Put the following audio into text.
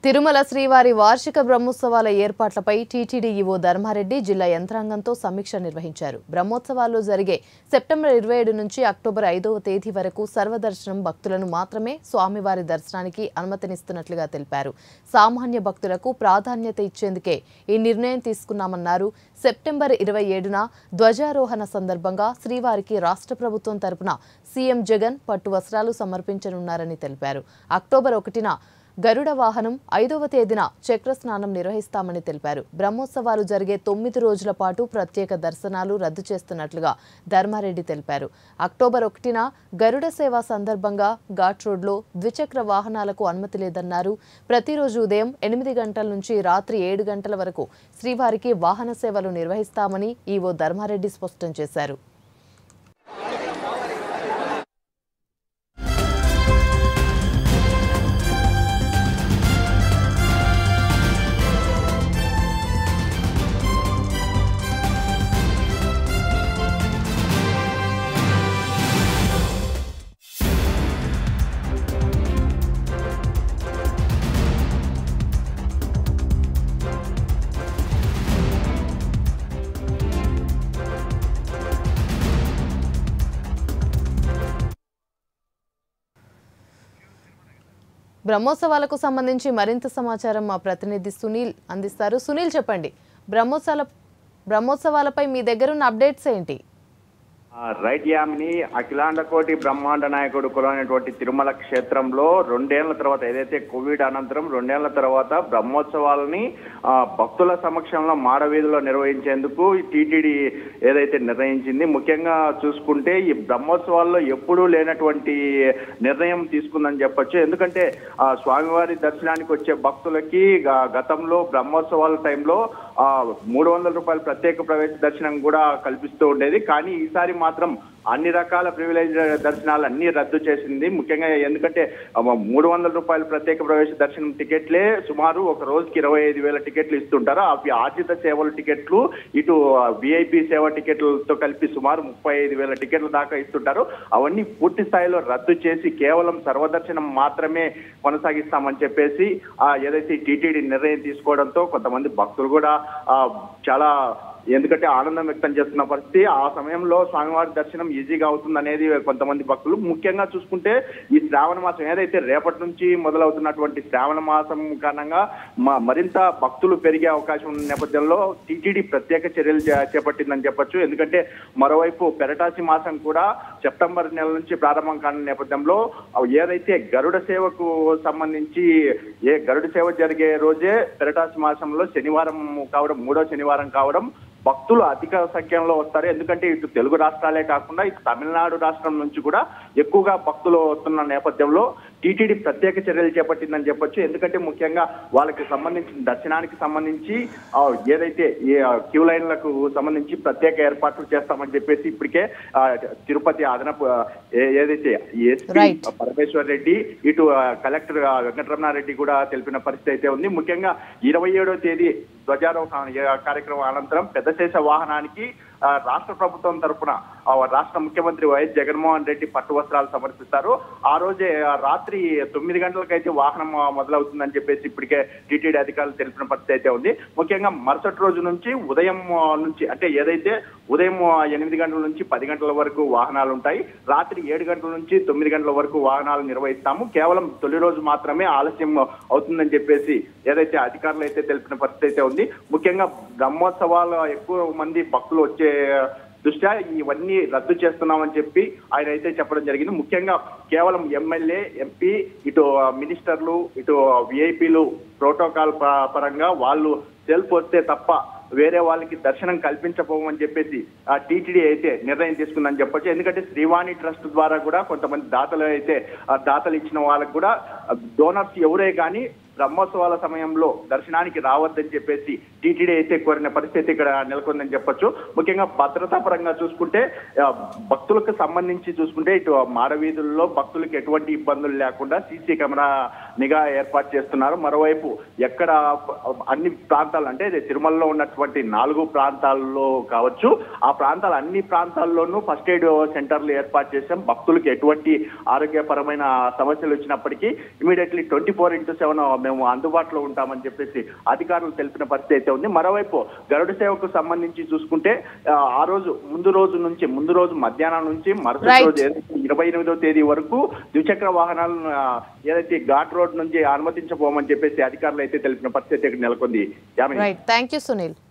తిరుమల శ్రీవారి వార్షిక బ్రహ్మోత్సవాల ఏర్పాట్లపై టీటీడీ ఈవో ధర్మారెడ్డి జిల్లా యంత్రాంగంతో సమీక్ష నిర్వహించారు బ్రహ్మోత్సవాలు జరిగే సెప్టెంబర్ ఇరవై ఏడు నుంచి అక్టోబర్ ఐదవ తేదీ వరకు సర్వదర్శనం భక్తులను మాత్రమే స్వామివారి దర్శనానికి అనుమతినిస్తున్నట్లుగా తెలిపారు సామాన్య భక్తులకు ప్రాధాన్యత ఇచ్చేందుకే ఈ నిర్ణయం తీసుకున్నామన్నారు సెప్టెంబర్ ఇరవై ఏడున ధ్వజారోహణ సందర్భంగా శ్రీవారికి రాష్ట్ర ప్రభుత్వం తరపున సీఎం జగన్ పట్టు వస్త్రాలు సమర్పించనున్నారని తెలిపారు అక్టోబర్ ఒకటిన గరుడ వాహనం ఐదవ తేదీన చక్ర స్నానం నిర్వహిస్తామని తెలిపారు బ్రహ్మోత్సవాలు జరిగే తొమ్మిది రోజుల పాటు ప్రత్యేక దర్శనాలు రద్దు చేస్తున్నట్లుగా ధర్మారెడ్డి తెలిపారు అక్టోబర్ ఒకటిన గరుడ సేవ సందర్భంగా ఘాట్ రోడ్లో ద్విచక్ర వాహనాలకు అనుమతి లేదన్నారు ప్రతిరోజు ఉదయం ఎనిమిది గంటల నుంచి రాత్రి ఏడు గంటల వరకు శ్రీవారికి వాహన సేవలు నిర్వహిస్తామని ఈవో ధర్మారెడ్డి స్పష్టం చేశారు బ్రహ్మోత్సవాలకు సంబంధించి మరింత సమాచారం మా ప్రతినిధి సునీల్ అందిస్తారు సునీల్ చెప్పండి బ్రహ్మోత్సవాల బ్రహ్మోత్సవాలపై మీ దగ్గరున్న అప్డేట్స్ ఏంటి ఆ, రైట్ యామిని అఖిలాండ కోటి బ్రహ్మాండ నాయకుడు కులమైనటువంటి తిరుమల క్షేత్రంలో రెండేళ్ల తర్వాత ఏదైతే కోవిడ్ అనంతరం రెండేళ్ల తర్వాత బ్రహ్మోత్సవాలని ఆ, భక్తుల సమక్షంలో మాడవీధిలో నిర్వహించేందుకు టీటీడీ ఏదైతే నిర్ణయించింది ముఖ్యంగా చూసుకుంటే ఈ బ్రహ్మోత్సవాల్లో ఎప్పుడూ లేనటువంటి నిర్ణయం తీసుకుందని చెప్పొచ్చు ఎందుకంటే ఆ, స్వామివారి దర్శనానికి వచ్చే భక్తులకి గ- గతంలో బ్రహ్మోత్సవాల టైంలో ఆ, మూడు వందల రూపాయల ప్రత్యేక ప్రవేశ దర్శనం కూడా కల్పిస్తూ ఉండేది కానీ ఈసారి మాత్రం అన్ని రకాల ప్రివిలేజ్ దర్శనాలు అన్ని రద్దు చేసింది ముఖ్యంగా ఎందుకంటే ఆ, మూడు వందల రూపాయల ప్రత్యేక ప్రవేశ దర్శనం టికెట్లే సుమారు ఒక రోజుకి ఇరవై ఐదు వేల టికెట్లు ఇస్తుంటారు అవి ఆర్జిత సేవల టికెట్లు ఇటు విఐపి సేవ టికెట్లతో కలిపి సుమారు ముప్పై ఐదు వేల టికెట్ల దాకా ఇస్తుంటారు అవన్నీ పూర్తి స్థాయిలో రద్దు చేసి కేవలం సర్వదర్శనం మాత్రమే కొనసాగిస్తామని చెప్పేసి ఆ, ఏదైతే టీటీడీ నిర్ణయం తీసుకోవడంతో కొంతమంది భక్తులు కూడా ఆ, చాలా ఎందుకంటే ఆనందం వ్యక్తం చేస్తున్న పరిస్థితి ఆ సమయంలో స్వామివారి దర్శనం ఈజీగా అవుతుంది అనేది కొంతమంది భక్తులు ముఖ్యంగా చూసుకుంటే ఈ శ్రావణ మాసం ఏదైతే రేపటి నుంచి మొదలవుతున్నటువంటి శ్రావణ మాసం కారణంగా మ- మరింత భక్తులు పెరిగే అవకాశం ఉన్న నేపథ్యంలో టీటీడీ ప్రత్యేక చర్యలు చే- చేపట్టిందని చెప్పొచ్చు ఎందుకంటే మరోవైపు పెరటాసి మాసం కూడా సెప్టెంబర్ నెల నుంచి ప్రారంభం కాని నేపథ్యంలో ఏదైతే గరుడ సేవకు సంబంధించి ఏ గరుడ సేవ జరిగే రోజే పెరటాసి మాసంలో శనివారం కావడం మూడో శనివారం కావడం భక్తులు అధిక సంఖ్యలో వస్తారు ఎందుకంటే ఇటు తెలుగు రాష్ట్రాలే కాకుండా ఇటు తమిళనాడు రాష్ట్రం నుంచి కూడా ఎక్కువగా భక్తులు వస్తున్న నేపథ్యంలో టీటీడీ ప్రత్యేక చర్యలు చేపట్టిందని చెప్పొచ్చు ఎందుకంటే ముఖ్యంగా వాళ్ళకి సంబంధించిన దర్శనానికి సంబంధించి ఆ, ఏదైతే ఈ ఆ, క్యూ లైన్లకు సంబంధించి ప్రత్యేక ఏర్పాట్లు చేస్తామని చెప్పేసి ఇప్పటికే ఆ, తిరుపతి అదనపు ఆ, ఏ- ఏదైతే ఎస్పీ Right. పరమేశ్వర్ రెడ్డి ఇటు ఆ, కలెక్టర్ ఆ, వెంకటరమణారెడ్డి కూడా తెలిపిన పరిస్థితి అయితే ఉంది ముఖ్యంగా ఇరవై ఏడో తేదీ ధ్వజారోహణ ఏ- కార్యక్రమం అనంతరం పెద్దశేష వాహనానికి ఆ, రాష్ట్ర ప్రభుత్వం తరపున ఆ, రాష్ట్ర ముఖ్యమంత్రి వైఎస్ జగన్మోహన్ రెడ్డి పట్టు వస్త్రాలు సమర్పిస్తారు ఆ రోజే ఆ, రాత్రి తొమ్మిది గంటలకైతే వాహనం ఆ, మొదలవుతుందని చెప్పేసి ఇప్పటికే టీటీడీ అధికారులు తెలిపిన పరిస్థితి అయితే ఉంది ముఖ్యంగా మరుసటి రోజు నుంచి ఉదయం ఆ, నుంచి అంటే ఏదైతే ఉదయం ఆ, ఎనిమిది గంటల నుంచి పది గంటల వరకు వాహనాలు ఉంటాయి రాత్రి ఏడు గంటల నుంచి తొమ్మిది గంటల వరకు వాహనాలు నిర్వహిస్తాము కేవలం తొలి రోజు మాత్రమే ఆలస్యం అవుతుందని చెప్పేసి ఏదైతే అధికారులు అయితే తెలిపిన పరిస్థితి అయితే ఉంది ముఖ్యంగా బ్రహ్మోత్సవాలు ఎక్కువ మంది భక్తులు వచ్చే దృష్ట్యా ఇవన్నీ రద్దు చేస్తున్నామని చెప్పి ఆయన అయితే చెప్పడం జరిగింది ముఖ్యంగా కేవలం ఎమ్మెల్యే ఎంపీ ఇటు మినిస్టర్లు ఇటు విఐపీలు ప్రోటోకాల్ ప- పరంగా వాళ్ళు సెల్ఫ్ వస్తే తప్ప వేరే వాళ్ళకి దర్శనం కల్పించబోమని చెప్పేసి ఆ టీటీడీ అయితే నిర్ణయం తీసుకుందని చెప్పొచ్చు ఎందుకంటే శ్రీవాణి ట్రస్ట్ ద్వారా కూడా కొంతమంది దాతలు అయితే ఆ దాతలు ఇచ్చిన వాళ్ళకు కూడా డోనర్స్ ఎవరే కానీ బ్రహ్మోత్సవాల సమయంలో దర్శనానికి రావద్దని చెప్పేసి టీటీడీ అయితే కోరిన పరిస్థితి ఇక్కడ నెలకొందని చెప్పొచ్చు ముఖ్యంగా భద్రతా పరంగా చూసుకుంటే ఆ, భక్తులకు సంబంధించి చూసుకుంటే ఇటు మాడవీధుల్లో భక్తులకు ఎటువంటి ఇబ్బందులు లేకుండా సీసీ కెమెరా నిఘా ఏర్పాటు చేస్తున్నారు మరోవైపు ఎక్కడ అన్ని ప్రాంతాలు అంటే ఇది తిరుమలలో ఉన్నటువంటి నాలుగు ప్రాంతాల్లో కావచ్చు ఆ ప్రాంతాలు అన్ని ప్రాంతాల్లోనూ ఫస్ట్ ఎయిడ్ సెంటర్లు ఏర్పాటు చేశాం భక్తులకు ఎటువంటి ఆరోగ్యపరమైన సమస్యలు వచ్చినప్పటికీ immediately twenty four into seven మేము అందుబాటులో ఉంటామని చెప్పేసి అధికారులు తెలిపిన పరిస్థితి అయితే ఉంది మరోవైపు గరుడ సేవకు సంబంధించి చూసుకుంటే ఆ, ఆ రోజు ముందు రోజు నుంచి ముందు రోజు మధ్యాహ్నం నుంచి మరుసటి Right. రోజు ఏదైతే ఇరవై ఎనిమిదో తేదీ వరకు ద్విచక్ర వాహనాలను ఆ, ఏదైతే ఘాట్ రోడ్ నుంచి అనుమతించబోమని చెప్పేసి అధికారులు అయితే తెలిపిన పరిస్థితి ఇక్కడ నెలకొంది Yamini right thank you Sunil